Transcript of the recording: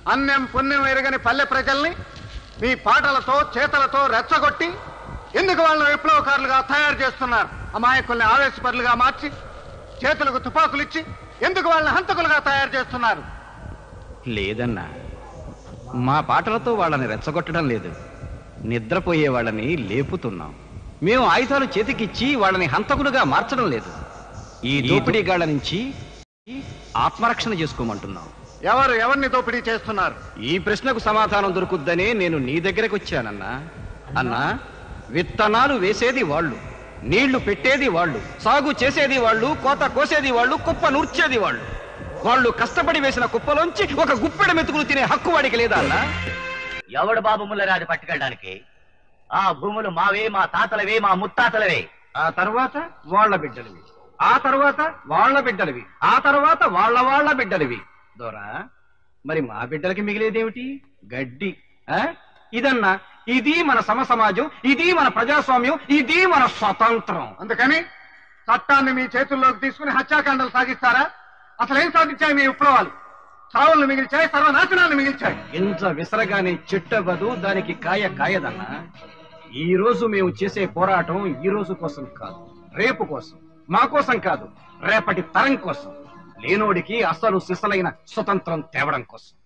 అన్యం పుణ్యం ఎరగని పల్లె ప్రజల్ని మీ పాటలతో చేతలతో రెచ్చగొట్టి ఎందుకు వాళ్ళని విప్లవకారులుగా తయారు చేస్తున్నారు అమాయకుల్ని ఆవేశపరులుగా మార్చి చేతులకు తుపాకులు ఇచ్చి ఎందుకు వాళ్ళని హంతకులుగా తయారు చేస్తున్నారు లేదన్నా మా పాటలతో వాళ్ళని రెచ్చగొట్టడం లేదు నిద్రపోయే వాళ్ళని లేపుతున్నాం మేము ఆయుధాలు చేతికిచ్చి వాళ్ళని హంతకులుగా మార్చడం లేదు ఈ దోపిడీగాళ్ల నుంచి ఆత్మరక్షణ చేసుకోమంటున్నాం ఎవరు ఎవరిని దోపిడీ చేస్తున్నారు ఈ ప్రశ్నకు సమాధానం దొరుకుద్దనే నేను నీ దగ్గరకు వచ్చానన్నా అన్నా విత్తనాలు వేసేది వాళ్ళు నీళ్లు పెట్టేది వాళ్ళు సాగు చేసేది వాళ్ళు కోత కోసేది వాళ్ళు కుప్ప నూర్చేది వాళ్ళు వాళ్ళు కష్టపడి వేసిన కుప్పలోంచి ఒక గుప్పెడ మెతుకులు తినే హక్కు వాడికి లేదా అన్నా ఎవడు బాబు ముల్లరాది పట్టుకెళ్ళడానికి ఆ భూములు మావే మా తాతలవే మా ముత్తాతలవే ఆ తర్వాత వాళ్ళ బిడ్డలివి ఆ తర్వాత వాళ్ళ బిడ్డలివి ఆ తర్వాత వాళ్ళ వాళ్ళ బిడ్డలివి దొరా మరి మా బిడ్డలకి మిగిలేదేమిటి గడ్డి ఆ? ఇదన్నా ఇది మన సమ సమాజం ఇది మన ప్రజాస్వామ్యం ఇది మన స్వతంత్రం అందుకని చట్టాన్ని మీ చేతుల్లోకి తీసుకుని హత్యాకాండలు సాగిస్తారా అసలు ఏం సాధించాయి మీ విప్లవాలు చావులను మిగిల్చాయి సర్వనాశనాన్ని మిగిల్చాయి ఇంత విసరగానే చెట్టబదు దానికి కాయ కాయదన్నా ఈ రోజు మేము చేసే పోరాటం ఈ రోజు కోసం కాదు రేపు కోసం మా కోసం కాదు రేపటి తరం కోసం లేనోడికి అసలు సిసలైన స్వతంత్రం తేవడం కోసం